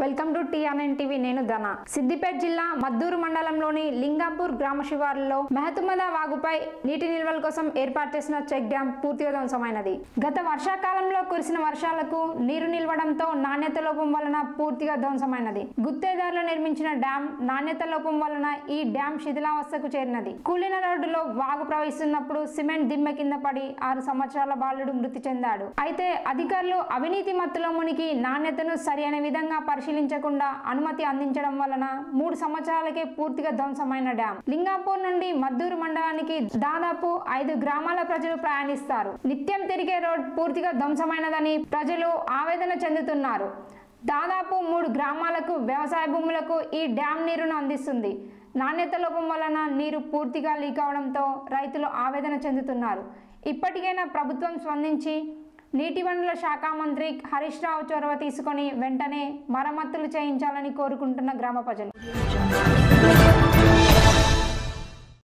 welcome to TRN TV నేను ధన సిద్దిపేట జిల్లా మద్దూరు మండలంలోని లింగాపూర్ గ్రామ శివారులో మెహతుమద వాగుపై నీటి నిల్వల కోసం ఏర్పాటు చేసిన చెక్ డ్యాం పూర్తిగా ధ్వంసమైనది గత వర్షాకాలంలో కురిసిన వర్షాలకు నీరు నిల్వడంతో నాణ్యత లోపం వలన పూర్తిగా ధ్వంసమైనది గుత్తేదారులు నిర్మించిన డ్యాం నాణ్యత లోపం వలన ఈ డ్యాం శిథిలావస్థకు చేరినది కూలిన రోడ్డులో వాగు ప్రవహిస్తున్నప్పుడు సిమెంట్ దిమ్మె కింద పడి ఆరు సంవత్సరాల బాలుడు మృతి చెందాడు అయితే అధికారులు అవినీతి మత్తులో మునిగి నాణ్యతను సరైన విధంగా పరిశీలించకుండా అనుమతి అందించడం వలన మూడు సంవత్సరాలకే పూర్తిగా ధ్వంసమైన డ్యాం లింగాపూర్ నుండి మద్దూరు మండలానికి దాదాపు ఐదు గ్రామాల ప్రజలు ప్రయాణిస్తారు నిత్యం తిరిగే రోడ్ పూర్తిగా ధ్వంసమైనదని ప్రజలు ఆవేదన చెందుతున్నారు దాదాపు మూడు గ్రామాలకు వ్యవసాయ భూములకు ఈ డ్యాం నీరును అందిస్తుంది నాణ్యత లోపం వలన నీరు పూర్తిగా లీక్ అవడంతో రైతులు ఆవేదన చెందుతున్నారు ఇప్పటికైనా ప్రభుత్వం స్పందించి నీటి వనరుల శాఖ మంత్రి హరీష్ రావు చొరవ తీసుకొని వెంటనే మరమ్మతులు చేయించాలని కోరుకుంటున్న గ్రామ ప్రజలు